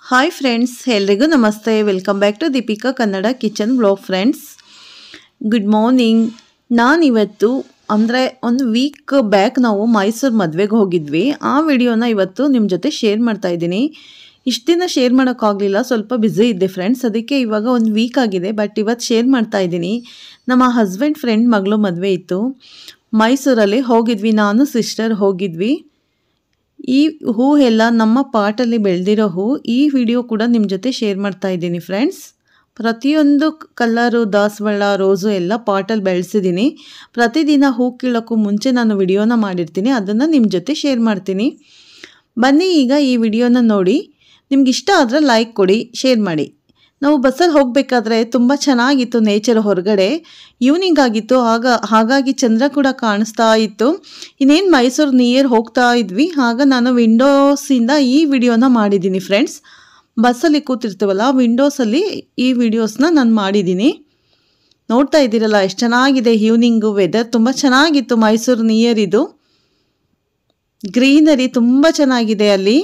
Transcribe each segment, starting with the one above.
hi friends ಎಲ್ರಿಗೂ ನಮಸ್ತೆ welcome back to Deepika Kannada kitchen blog friends good morning ನಾನಿವತ್ತು ಅಂದರೆ ಒಂದು ವೀಕ್ ಬ್ಯಾಕ್ ನಾವು ಮೈಸೂರು ಮದುವೆಗೆ ಹೋಗಿದ್ವಿ ಆ ವಿಡಿಯೋನ ಇವತ್ತು ನಿಮ್ಮ ಜೊತೆ ಶೇರ್ ಮಾಡ್ತಾ ಇದ್ದೀನಿ ಇಷ್ಟು ದಿನ ಶೇರ್ ಮಾಡೋಕ್ಕಾಗಲಿಲ್ಲ ಸ್ವಲ್ಪ ಬ್ಯುಸಿ ಇದ್ದೆ ಫ್ರೆಂಡ್ಸ್ ಅದಕ್ಕೆ ಇವಾಗ ಒಂದು ವೀಕ್ ಆಗಿದೆ ಬಟ್ ಇವತ್ತು ಶೇರ್ ಮಾಡ್ತಾ ಇದ್ದೀನಿ ನಮ್ಮ ಹಸ್ಬೆಂಡ್ ಫ್ರೆಂಡ್ ಮಗಳು ಮದುವೆ ಇತ್ತು ಮೈಸೂರಲ್ಲಿ ಹೋಗಿದ್ವಿ ನಾನು ಸಿಸ್ಟರ್ ಹೋಗಿದ್ವಿ ಈ ಹೂ ಎಲ್ಲ ನಮ್ಮ ಪಾಟಲ್ಲಿ ಬೆಳೆದಿರೋ ಹೂ ಈ ವಿಡಿಯೋ ಕೂಡ ನಿಮ್ಮ ಜೊತೆ ಶೇರ್ ಮಾಡ್ತಾ ಇದ್ದೀನಿ ಫ್ರೆಂಡ್ಸ್ ಪ್ರತಿಯೊಂದು ಕಲರು ದಾಸವಾಳ ರೋಸು ಎಲ್ಲ ಪಾಟಲ್ಲಿ ಬೆಳೆಸಿದ್ದೀನಿ ಪ್ರತಿದಿನ ಹೂ ಕೀಳೋಕ್ಕೂ ಮುಂಚೆ ನಾನು ವಿಡಿಯೋನ ಮಾಡಿರ್ತೀನಿ ಅದನ್ನು ನಿಮ್ಮ ಜೊತೆ ಶೇರ್ ಮಾಡ್ತೀನಿ ಬನ್ನಿ ಈಗ ಈ ವಿಡಿಯೋನ ನೋಡಿ ನಿಮ್ಗೆ ಇಷ್ಟ ಆದರೆ ಲೈಕ್ ಕೊಡಿ ಶೇರ್ ಮಾಡಿ ನಾವು ಬಸ್ಸಲ್ಲಿ ಹೋಗಬೇಕಾದ್ರೆ ತುಂಬ ಚೆನ್ನಾಗಿತ್ತು ನೇಚರ್ ಹೊರಗಡೆ ಈವ್ನಿಂಗ್ ಆಗಿತ್ತು ಆಗ ಹಾಗಾಗಿ ಚಂದ್ರ ಕೂಡ ಕಾಣಿಸ್ತಾ ಇತ್ತು ಇನ್ನೇನು ಮೈಸೂರು ನಿಯರ್ ಹೋಗ್ತಾ ಇದ್ವಿ ಆಗ ನಾನು ವಿಂಡೋಸಿಂದ ಈ ವಿಡಿಯೋನ ಮಾಡಿದ್ದೀನಿ ಫ್ರೆಂಡ್ಸ್ ಬಸ್ಸಲ್ಲಿ ಕೂತಿರ್ತೀವಲ್ಲ ವಿಂಡೋಸಲ್ಲಿ ಈ ವಿಡಿಯೋಸ್ನ ನಾನು ಮಾಡಿದ್ದೀನಿ ನೋಡ್ತಾ ಇದ್ದೀರಲ್ಲ ಎಷ್ಟು ಚೆನ್ನಾಗಿದೆ ಈವ್ನಿಂಗು ವೆದರ್ ತುಂಬ ಚೆನ್ನಾಗಿತ್ತು ಮೈಸೂರು ನಿಯರ್ ಇದು ಗ್ರೀನರಿ ತುಂಬ ಚೆನ್ನಾಗಿದೆ ಅಲ್ಲಿ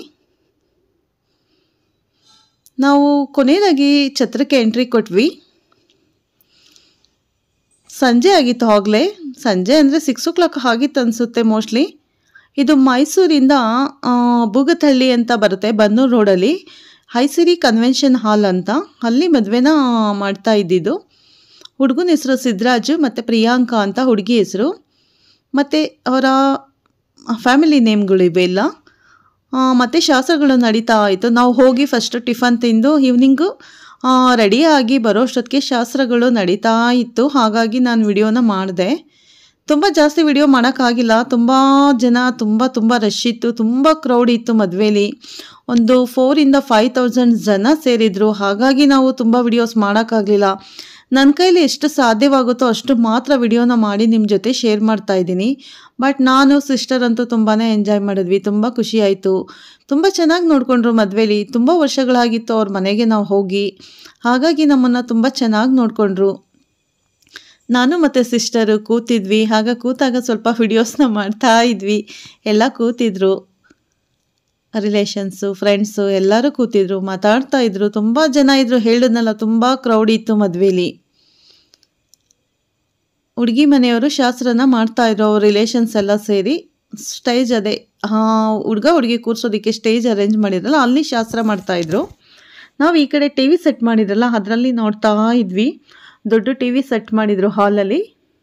ನಾವು ಕೊನೆಯದಾಗಿ ಛತ್ರಕ್ಕೆ ಎಂಟ್ರಿ ಕೊಟ್ವಿ ಸಂಜೆ ಆಗಿತ್ತು ಆಗಲೇ ಸಂಜೆ ಅಂದರೆ ಸಿಕ್ಸ್ ಓ ಕ್ಲಾಕ್ ಆಗಿತ್ತು ಅನಿಸುತ್ತೆ ಮೋಸ್ಟ್ಲಿ ಇದು ಮೈಸೂರಿಂದ ಬೂಗತಹಳ್ಳಿ ಅಂತ ಬರುತ್ತೆ ಬನ್ನೂರು ರೋಡಲ್ಲಿ ಹೈಸಿರಿ ಕನ್ವೆನ್ಷನ್ ಹಾಲ್ ಅಂತ ಅಲ್ಲಿ ಮದುವೆನ ಮಾಡ್ತಾ ಇದ್ದಿದ್ದು ಹುಡುಗನ ಹೆಸರು ಸಿದ್ದರಾಜು ಮತ್ತು ಪ್ರಿಯಾಂಕಾ ಅಂತ ಹುಡುಗಿ ಹೆಸರು ಮತ್ತು ಅವರ ಫ್ಯಾಮಿಲಿ ನೇಮ್ಗಳು ಇವೆಲ್ಲ ಮತ್ತು ಶಾಸ್ತ್ರಗಳು ನಡೀತಾ ಇತ್ತು ನಾವು ಹೋಗಿ ಫಸ್ಟ್ ಟಿಫನ್ ತಿಂದು ಈವ್ನಿಂಗು ರೆಡಿಯಾಗಿ ಬರೋಷ್ಟೊತ್ತಿಗೆ ಶಾಸ್ತ್ರಗಳು ನಡೀತಾ ಇತ್ತು ಹಾಗಾಗಿ ನಾನು ವಿಡಿಯೋನ ಮಾಡಿದೆ ತುಂಬ ಜಾಸ್ತಿ ವಿಡಿಯೋ ಮಾಡೋಕ್ಕಾಗಿಲ್ಲ ತುಂಬ ಜನ ತುಂಬ ತುಂಬ ರಶ್ ಇತ್ತು ತುಂಬ ಕ್ರೌಡ್ ಇತ್ತು ಮದುವೆಲಿ ಒಂದು ಫೋರಿಂದ ಫೈವ್ ತೌಸಂಡ್ ಜನ ಸೇರಿದರು ಹಾಗಾಗಿ ನಾವು ತುಂಬ ವಿಡಿಯೋಸ್ ಮಾಡೋಕ್ಕಾಗಲಿಲ್ಲ ನನ್ನ ಕೈಲಿ ಎಷ್ಟು ಸಾಧ್ಯವಾಗುತ್ತೋ ಅಷ್ಟು ಮಾತ್ರ ವಿಡಿಯೋನ ಮಾಡಿ ನಿಮ್ಮ ಜೊತೆ ಶೇರ್ ಮಾಡ್ತಾ ಇದ್ದೀನಿ ಬಟ್ ನಾನು ಸಿಸ್ಟರ್ ಅಂತೂ ತುಂಬಾ ಎಂಜಾಯ್ ಮಾಡಿದ್ವಿ ತುಂಬ ಖುಷಿ ಆಯಿತು ತುಂಬ ಚೆನ್ನಾಗಿ ನೋಡಿಕೊಂಡ್ರು ಮದುವೆಲಿ ತುಂಬ ವರ್ಷಗಳಾಗಿತ್ತು ಅವ್ರ ಮನೆಗೆ ನಾವು ಹೋಗಿ ಹಾಗಾಗಿ ನಮ್ಮನ್ನು ತುಂಬ ಚೆನ್ನಾಗಿ ನೋಡಿಕೊಂಡ್ರು ನಾನು ಮತ್ತು ಸಿಸ್ಟರು ಕೂತಿದ್ವಿ ಆಗ ಕೂತಾಗ ಸ್ವಲ್ಪ ವಿಡಿಯೋಸ್ನ ಮಾಡ್ತಾ ಇದ್ವಿ ಎಲ್ಲ ಕೂತಿದ್ರು ರಿಲೇಷನ್ಸು ಫ್ರೆಂಡ್ಸು ಎಲ್ಲರೂ ಕೂತಿದ್ರು ಮಾತಾಡ್ತಾ ಇದ್ರು ತುಂಬ ಜನ ಇದ್ರು ಹೇಳಿದ್ನಲ್ಲ ತುಂಬ ಕ್ರೌಡ್ ಇತ್ತು ಮದುವೆಲಿ ಹುಡುಗಿ ಮನೆಯವರು ಶಾಸ್ತ್ರನ ಮಾಡ್ತಾ ಇದ್ರು ಅವ್ರ ರಿಲೇಷನ್ಸ್ ಎಲ್ಲ ಸೇರಿ ಸ್ಟೇಜ್ ಅದೇ ಹುಡುಗ ಹುಡುಗಿ ಕೂರ್ಸೋದಕ್ಕೆ ಸ್ಟೇಜ್ ಅರೇಂಜ್ ಮಾಡಿದ್ರಲ್ಲ ಅಲ್ಲಿ ಶಾಸ್ತ್ರ ಮಾಡ್ತಾಯಿದ್ರು ನಾವು ಈ ಕಡೆ ಟಿ ವಿ ಸೆಟ್ ಮಾಡಿದ್ರಲ್ಲ ಅದರಲ್ಲಿ ನೋಡ್ತಾ ಇದ್ವಿ ದೊಡ್ಡ ಟಿ ವಿ ಸೆಟ್ ಮಾಡಿದರು ಹಾಲಲ್ಲಿ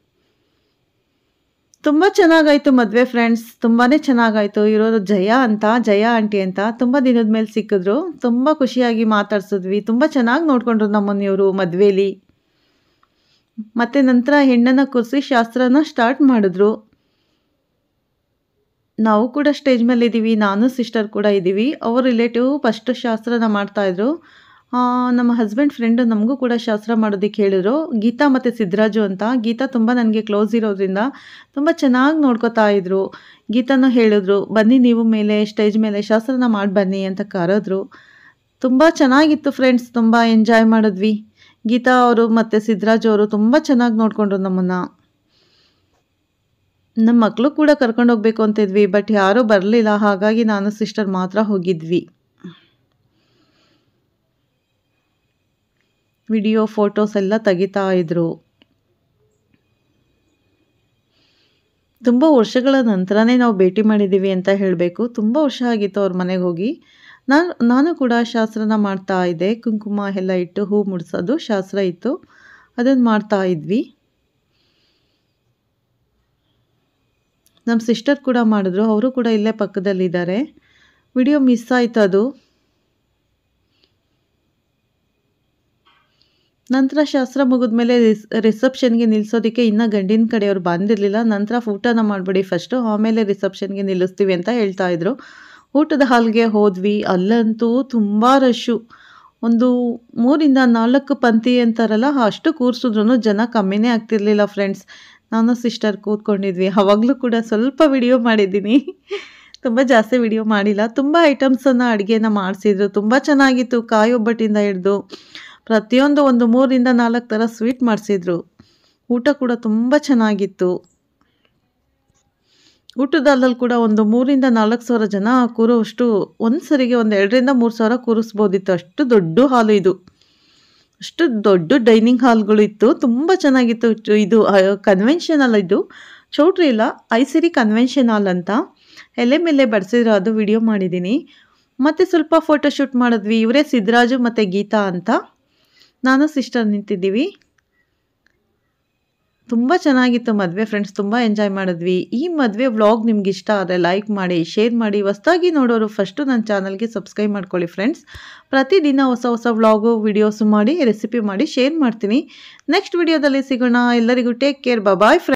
ತುಂಬ ಚೆನ್ನಾಗಾಯಿತು ಮದುವೆ ಫ್ರೆಂಡ್ಸ್ ತುಂಬಾ ಚೆನ್ನಾಗಾಯಿತು ಇರೋರು ಜಯ ಅಂತ ಜಯ ಆಂಟಿ ಅಂತ ತುಂಬ ದಿನದ ಮೇಲೆ ಸಿಕ್ಕಿದ್ರು ತುಂಬ ಖುಷಿಯಾಗಿ ಮಾತಾಡ್ಸಿದ್ವಿ ತುಂಬ ಚೆನ್ನಾಗಿ ನೋಡ್ಕೊಂಡ್ರು ನಮ್ಮನೆಯವರು ಮದುವೆಲಿ ಮತ್ತು ನಂತರ ಹೆಣ್ಣನ್ನು ಕೂರಿಸಿ ಶಾಸ್ತ್ರನ ಸ್ಟಾರ್ಟ್ ಮಾಡಿದ್ರು ನಾವು ಕೂಡ ಸ್ಟೇಜ್ ಮೇಲೆ ಇದ್ದೀವಿ ನಾನು ಸಿಸ್ಟರ್ ಕೂಡ ಇದ್ದೀವಿ ಅವ್ರ ರಿಲೇಟಿವ್ ಫಸ್ಟ್ ಶಾಸ್ತ್ರನ ಮಾಡ್ತಾಯಿದ್ರು ನಮ್ಮ ಹಸ್ಬೆಂಡ್ ಫ್ರೆಂಡು ನಮಗೂ ಕೂಡ ಶಾಸ್ತ್ರ ಮಾಡೋದಕ್ಕೆ ಹೇಳಿದ್ರು ಗೀತಾ ಮತ್ತು ಸಿದ್ದರಾಜು ಅಂತ ಗೀತಾ ತುಂಬ ನನಗೆ ಕ್ಲೋಸ್ ಇರೋದ್ರಿಂದ ತುಂಬ ಚೆನ್ನಾಗಿ ನೋಡ್ಕೋತಾ ಇದ್ರು ಗೀತಾನೂ ಹೇಳಿದ್ರು ಬನ್ನಿ ನೀವು ಮೇಲೆ ಸ್ಟೇಜ್ ಮೇಲೆ ಶಾಸ್ತ್ರನ ಮಾಡಿ ಬನ್ನಿ ಅಂತ ಕರೆದ್ರು ತುಂಬ ಚೆನ್ನಾಗಿತ್ತು ಫ್ರೆಂಡ್ಸ್ ತುಂಬ ಎಂಜಾಯ್ ಮಾಡಿದ್ವಿ ಗೀತಾ ಅವರು ಮತ್ತು ಸಿದ್ದರಾಜು ಅವರು ತುಂಬ ಚೆನ್ನಾಗಿ ನೋಡಿಕೊಂಡ್ರು ನಮ್ಮನ್ನು ನಮ್ಮ ಮಕ್ಕಳು ಕೂಡ ಕರ್ಕೊಂಡು ಹೋಗ್ಬೇಕು ಅಂತಿದ್ವಿ ಬಟ್ ಯಾರೂ ಬರಲಿಲ್ಲ ಹಾಗಾಗಿ ನಾನು ಸಿಸ್ಟರ್ ಮಾತ್ರ ಹೋಗಿದ್ವಿ ವಿಡಿಯೋ ಫೋಟೋಸ್ ಎಲ್ಲ ತೆಗಿತಾ ಇದ್ರು ತುಂಬ ವರ್ಷಗಳ ನಂತರನೇ ನಾವು ಭೇಟಿ ಮಾಡಿದ್ದೀವಿ ಅಂತ ಹೇಳಬೇಕು ತುಂಬ ವರ್ಷ ಆಗಿತ್ತು ಅವ್ರ ಮನೆಗೆ ಹೋಗಿ ನಾನು ನಾನು ಕೂಡ ಶಾಸ್ತ್ರನ ಮಾಡ್ತಾ ಇದ್ದೆ ಕುಂಕುಮ ಎಲ್ಲ ಇಟ್ಟು ಹೂ ಮುಡ್ಸೋದು ಶಾಸ್ತ್ರ ಇತ್ತು ಅದನ್ನು ಮಾಡ್ತಾ ಇದ್ವಿ ನಮ್ಮ ಸಿಸ್ಟರ್ ಕೂಡ ಮಾಡಿದ್ರು ಅವರು ಕೂಡ ಇಲ್ಲೇ ಪಕ್ಕದಲ್ಲಿದ್ದಾರೆ ವಿಡಿಯೋ ಮಿಸ್ ಆಯ್ತು ಅದು ನಂತರ ಶಾಸ್ತ್ರ ಮುಗಿದ್ಮೇಲೆ ರಿಸ್ ರಿಸೆಪ್ಷನ್ಗೆ ನಿಲ್ಲಿಸೋದಕ್ಕೆ ಇನ್ನೂ ಗಂಡಿನ ಕಡೆಯವ್ರು ಬಂದಿರಲಿಲ್ಲ ನಂತರ ಊಟನ ಮಾಡಿಬಿಡಿ ಫಸ್ಟು ಆಮೇಲೆ ರಿಸೆಪ್ಷನ್ಗೆ ನಿಲ್ಲಿಸ್ತೀವಿ ಅಂತ ಹೇಳ್ತಾ ಇದ್ರು ಊಟದ ಹಾಲ್ಗೆ ಹೋದ್ವಿ ಅಲ್ಲಂತೂ ತುಂಬ ರಶ್ಶು ಒಂದು ಮೂರಿಂದ ನಾಲ್ಕು ಪಂಕ್ತಿ ಅಂತಾರಲ್ಲ ಅಷ್ಟು ಕೂರಿಸಿದ್ರು ಜನ ಕಮ್ಮಿನೇ ಆಗ್ತಿರ್ಲಿಲ್ಲ ಫ್ರೆಂಡ್ಸ್ ನಾನು ಸಿಸ್ಟರ್ ಕೂತ್ಕೊಂಡಿದ್ವಿ ಅವಾಗಲೂ ಕೂಡ ಸ್ವಲ್ಪ ವಿಡಿಯೋ ಮಾಡಿದ್ದೀನಿ ತುಂಬ ಜಾಸ್ತಿ ವಿಡಿಯೋ ಮಾಡಿಲ್ಲ ತುಂಬ ಐಟಮ್ಸನ್ನು ಅಡುಗೆನ ಮಾಡಿಸಿದ್ರು ತುಂಬ ಚೆನ್ನಾಗಿತ್ತು ಕಾಯಿ ಒಬ್ಬಟ್ಟಿಂದ ಹಿಡ್ದು ಪ್ರತಿಯೊಂದು ಒಂದು ಮೂರಿಂದ ನಾಲ್ಕು ಥರ ಸ್ವೀಟ್ ಮಾಡಿಸಿದ್ರು ಊಟ ಕೂಡ ತುಂಬ ಚೆನ್ನಾಗಿತ್ತು ಊಟದ ಹಾಲಲ್ಲಿ ಕೂಡ ಒಂದು ಮೂರಿಂದ ನಾಲ್ಕು ಸಾವಿರ ಜನ ಕೂರುವಷ್ಟು ಒಂದು ಸರಿಗೆ ಒಂದು ಎರಡರಿಂದ ಮೂರು ಸಾವಿರ ಕೂರಿಸ್ಬೋದಿತ್ತು ಅಷ್ಟು ದೊಡ್ಡ ಹಾಲು ಇದು ಅಷ್ಟು ದೊಡ್ಡ ಡೈನಿಂಗ್ ಹಾಲ್ಗಳು ಇತ್ತು ತುಂಬ ಚೆನ್ನಾಗಿತ್ತು ಚು- ಇದು ಕನ್ವೆನ್ಷನ್ ಹಾಲ್ ಇದು ಚೌಟ್ರಿ ಇಲ್ಲ ಐಸಿರಿ ಕನ್ವೆನ್ಷನ್ ಹಾಲ್ ಅಂತ ಎಲೆ ಮೇಲೆ ಬಡಿಸಿದ್ರು ಅದು ವಿಡಿಯೋ ಮಾಡಿದ್ದೀನಿ ಮತ್ತು ಸ್ವಲ್ಪ ಫೋಟೋ ಶೂಟ್ ಮಾಡಿದ್ವಿ ಇವರೇ ಸಿದ್ದರಾಜು ಮತ್ತು ಗೀತಾ ಅಂತ ನಾನು ಸಿಸ್ಟರ್ ನಿಂತಿದ್ದೀವಿ ತುಂಬ ಚೆನ್ನಾಗಿತ್ತು ಮದುವೆ ಫ್ರೆಂಡ್ಸ್ ತುಂಬ ಎಂಜಾಯ್ ಮಾಡಿದ್ವಿ ಈ ಮದುವೆ ವ್ಲಾಗ್ ನಿಮ್ಗೆ ಇಷ್ಟ ಆದರೆ ಲೈಕ್ ಮಾಡಿ ಶೇರ್ ಮಾಡಿ ಹೊಸ್ದಾಗಿ ನೋಡೋರು ಫಸ್ಟು ನನ್ನ ಚಾನಲ್ಗೆ ಸಬ್ಸ್ಕ್ರೈಬ್ ಮಾಡ್ಕೊಳ್ಳಿ ಫ್ರೆಂಡ್ಸ್ ಪ್ರತಿದಿನ ಹೊಸ ಹೊಸ ವ್ಲಾಗು ವಿಡಿಯೋಸು ಮಾಡಿ ರೆಸಿಪಿ ಮಾಡಿ ಶೇರ್ ಮಾಡ್ತೀನಿ ನೆಕ್ಸ್ಟ್ ವಿಡಿಯೋದಲ್ಲಿ ಸಿಗೋಣ ಎಲ್ಲರಿಗೂ ಟೇಕ್ ಕೇರ್ ಬಾಯ್ ಫ್ರೆಂಡ್ಸ್